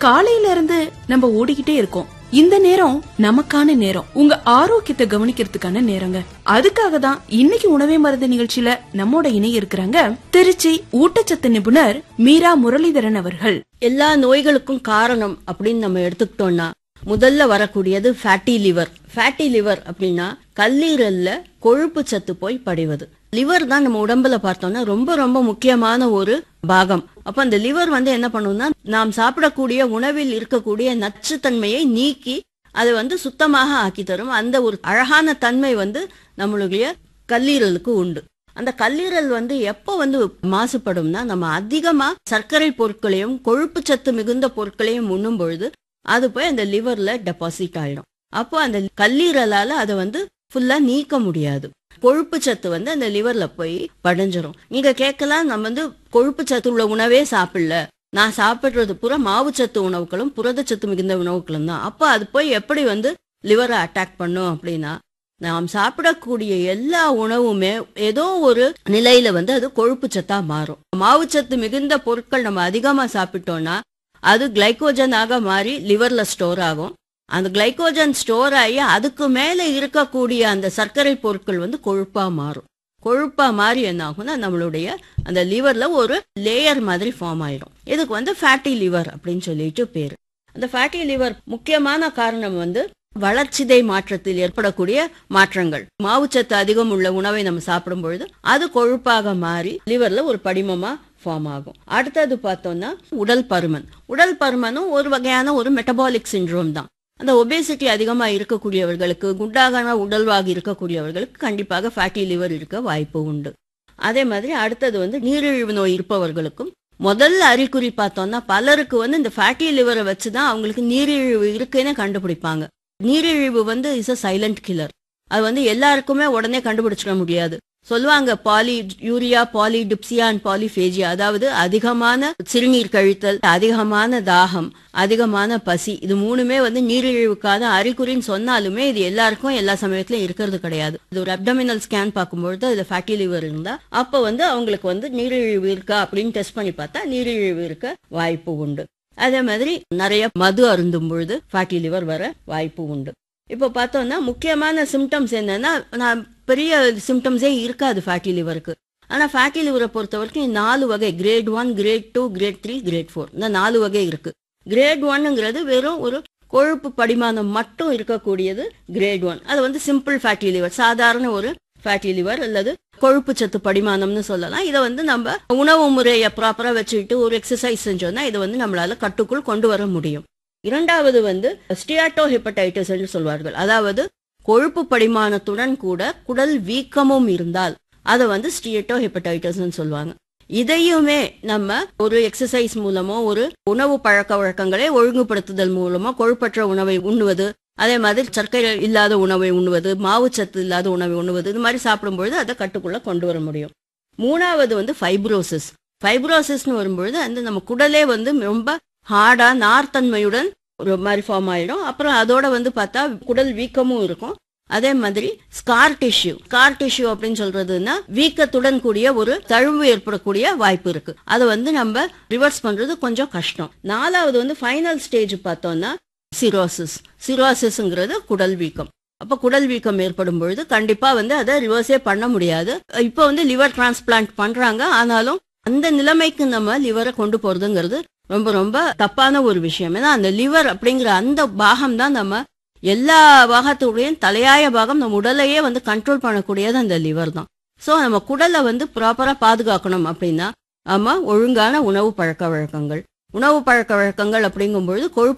காலையில இருந்து நம்ம ஓடிக்கிட்டே இருக்கோம் இந்த நேரம் நமக்கான நேரம் உங்க ஆரோக்கியத்தை கவனிக்கிறதுக்கான நேரங்க அதுக்காக தான் இன்னைக்கு உணவே மருந்து நிகழ்ச்சியில நம்மோட இணைய இருக்கிறாங்க திருச்சி ஊட்டச்சத்து நிபுணர் மீரா முரளிதரன் அவர்கள் எல்லா நோய்களுக்கும் காரணம் அப்படின்னு நம்ம எடுத்துக்கிட்டோம்னா முதல்ல வரக்கூடியது ஃபேட்டி லிவர் ஃபேட்டி லிவர் அப்படின்னா கல்லீரல்ல கொழுப்பு சத்து போய் படிவது லிவர் தான் நம்ம உடம்புல பார்த்தோம்னா ரொம்ப ரொம்ப முக்கியமான ஒரு பாகம் அப்ப அந்த லிவர் வந்து என்ன பண்ணும்னா நாம் சாப்பிடக்கூடிய உணவில் இருக்கக்கூடிய நச்சுத்தன்மையை நீக்கி அதை வந்து சுத்தமாக ஆக்கி தரும் அந்த ஒரு அழகான தன்மை வந்து நம்மளுடைய கல்லீரலுக்கு உண்டு அந்த கல்லீரல் வந்து எப்போ வந்து மாசுபடும்னா நம்ம அதிகமா சர்க்கரை பொருட்களையும் கொழுப்பு சத்து மிகுந்த பொருட்களையும் உண்ணும் பொழுது அது போய் அந்த லிவர்ல டெபாசிட் ஆயிடும் அப்போ அந்த கல்லீரலால அதை வந்து ஃபுல்லா நீக்க முடியாது கொழுப்பு சத்து வந்து அந்த லிவர்ல போய் படிஞ்சிரும் நீங்க கேட்கலாம் நம்ம வந்து கொழுப்பு சத்து உள்ள உணவே சாப்பிடல நான் சாப்பிடுறது பூரா மாவுச்சத்து உணவுகளும் புரதச்சத்து மிகுந்த உணவுகளும் தான் அப்போ அது போய் எப்படி வந்து லிவரை அட்டாக் பண்ணும் அப்படின்னா நாம் சாப்பிடக்கூடிய எல்லா உணவுமே ஏதோ ஒரு நிலையில வந்து அது கொழுப்பு சத்தா மாறும் மாவுச்சத்து மிகுந்த பொருட்கள் நம்ம அதிகமா சாப்பிட்டோம்னா அது கிளைக்கோஜனாக மாறி லிவர்ல ஸ்டோர் ஆகும் அந்த கிளைக்கோஜன் ஸ்டோர் ஆகி அதுக்கு மேல இருக்கக்கூடிய அந்த சர்க்கரை பொருட்கள் வந்து கொழுப்பா மாறும் கொழுப்பா மாறி என்ன ஆகும்னா நம்மளுடைய அந்த லிவர்ல ஒரு லேயர் மாதிரி ஃபார்ம் ஆயிடும் இதுக்கு வந்து ஃபேட்டி லிவர் அப்படின்னு சொல்லிட்டு பேரு அந்த ஃபேட்டி லிவர் முக்கியமான காரணம் வந்து வளர்ச்சிதை மாற்றத்தில் ஏற்படக்கூடிய மாற்றங்கள் மாவுச்சத்து அதிகம் உள்ள உணவை நம்ம சாப்பிடும் பொழுது அது கொழுப்பாக மாறி லிவர்ல ஒரு படிமமா ஃபார்ம் ஆகும் அடுத்தது பார்த்தோம்னா உடல் பருமன் உடல் பருமனும் ஒரு வகையான ஒரு மெட்டபாலிக் சிண்ட்ரோம் தான் அந்த ஒபேசிட்டி அதிகமா இருக்கக்கூடியவர்களுக்கு குண்டாகான உடல்வாக இருக்கக்கூடியவர்களுக்கு கண்டிப்பாக ஃபேட்டி லிவர் இருக்க வாய்ப்பு உண்டு அதே மாதிரி அடுத்தது வந்து நீரிழிவு நோய் இருப்பவர்களுக்கும் முதல்ல அறிகுறி பார்த்தோம்னா பலருக்கு வந்து இந்த ஃபேட்டி லிவரை வச்சு தான் அவங்களுக்கு நீரிழிவு இருக்குன்னு கண்டுபிடிப்பாங்க நீரிழிவு வந்து இஸ் அ சைலண்ட் கில்லர் அது வந்து எல்லாருக்குமே உடனே கண்டுபிடிச்சிட முடியாது சொல்லுவாங்க polyuria polydipsia and polyphagia அதாவது அதிகமான சிறுநீர் கழித்தல் அதிகமான தாகம் அதிகமான பசி இது மூணுமே வந்து நீரிழிவுக்கான அறிகுறின்னு சொன்னாலுமே இது எல்லாருக்கும் எல்லா சமயத்திலும் இருக்கிறது கிடையாது இது ஒரு அப்டமினல் ஸ்கேன் பார்க்கும்பொழுது இது ஃபேட்டி லிவர் இருந்தா அப்ப வந்து அவங்களுக்கு வந்து நீரிழிவு இருக்கா அப்படின்னு டெஸ்ட் பண்ணி பார்த்தா நீரிழிவு இருக்க வாய்ப்பு உண்டு அதே மாதிரி நிறைய மது அருந்தும் பொழுது ஃபேட்டி லிவர் வர வாய்ப்பு உண்டு இப்போ பார்த்தோம்னா முக்கியமான சிம்டம்ஸ் என்னன்னா நான் பெரிய சிம்டம்ஸே இருக்காது ஃபேட்டி லிவருக்கு ஆனால் ஃபேட்டி லிவரை பொறுத்த வரைக்கும் நாலு வகை grade one grade two grade three grade four இந்த நாலு வகை இருக்கு கிரேட் ஒன்னுங்கிறது வெறும் ஒரு கொழுப்பு படிமானம் மட்டும் இருக்கக்கூடியது கிரேட் ஒன் அது வந்து சிம்பிள் ஃபேட்டி லிவர் சாதாரண ஒரு ஃபேட்டி லிவர் அல்லது கொழுப்பு சத்து படிமானம்னு சொல்லலாம் இதை வந்து நம்ம உணவு முறையை ப்ராப்பரா வச்சுக்கிட்டு ஒரு எக்ஸசைஸ் செஞ்சோம்னா இதை வந்து நம்மளால கட்டுக்குள் கொண்டு வர முடியும் இரண்டாவது வந்து ஸ்டியாட்டோ ஹெப்படைட்டிஸ் என்று சொல்வார்கள் அதாவது கொழுப்பு படிமானத்துடன் கூட குடல் வீக்கமும் இருந்தால் அதை வந்து ஸ்டியட்டோ ஹெப்படைட்டிஸ் சொல்லுவாங்க இதையுமே நம்ம ஒரு எக்ஸசைஸ் மூலமோ ஒரு உணவு பழக்க வழக்கங்களை ஒழுங்குபடுத்துதல் மூலமோ கொழுப்பற்ற உணவை உண்ணுவது அதே மாதிரி சர்க்கரை இல்லாத உணவை உண்ணுவது மாவுச்சத்து இல்லாத உணவை உண்ணுவது இது மாதிரி சாப்பிடும்பொழுது அதை கட்டுக்குள்ள கொண்டு வர முடியும் மூணாவது வந்து ஃபைப்ரோசிஸ் ஃபைப்ரோசிஸ்னு வரும்பொழுது அந்த நம்ம குடலே வந்து ரொம்ப ஹார்டா நார்த்தன்மையுடன் ஒரு மாதிரி ஃபார்ம் ஆயிடும் அப்புறம் அதோட வந்து பார்த்தா குடல் வீக்கமும் இருக்கும் அதே மாதிரி ஸ்கார் டிஷ்யூ ஸ்கார் டிஷ்யூ அப்படின்னு சொல்றதுன்னா வீக்கத்துடன் கூடிய ஒரு தழுவு ஏற்படக்கூடிய வாய்ப்பு இருக்கு அதை வந்து நம்ம ரிவர்ஸ் பண்றது கொஞ்சம் கஷ்டம் நாலாவது வந்து ஃபைனல் ஸ்டேஜ் பார்த்தோம்னா சிரோசிஸ் சிரோசிஸ்ங்கிறது குடல் வீக்கம் அப்ப குடல் வீக்கம் ஏற்படும் பொழுது கண்டிப்பா வந்து அதை ரிவர்ஸே பண்ண முடியாது இப்போ வந்து லிவர் டிரான்ஸ்பிளான்ட் பண்றாங்க ஆனாலும் அந்த நிலைமைக்கு நம்ம லிவரை கொண்டு போறதுங்கிறது ரொம்ப ரொம்ப தப்பான ஒரு விஷயம் ஏன்னா அந்த லிவர் அப்படிங்கிற அந்த பாகம் தான் நம்ம எல்லா பாகத்துடையும் தலையாய பாகம் நம்ம உடலையே வந்து கண்ட்ரோல் பண்ணக்கூடியது அந்த லிவர் தான் ஸோ நம்ம குடலை வந்து ப்ராப்பரா பாதுகாக்கணும் அப்படின்னா ஆமா ஒழுங்கான உணவு பழக்க வழக்கங்கள் உணவு பழக்க வழக்கங்கள் அப்படிங்கும்பொழுது கொழுப்பு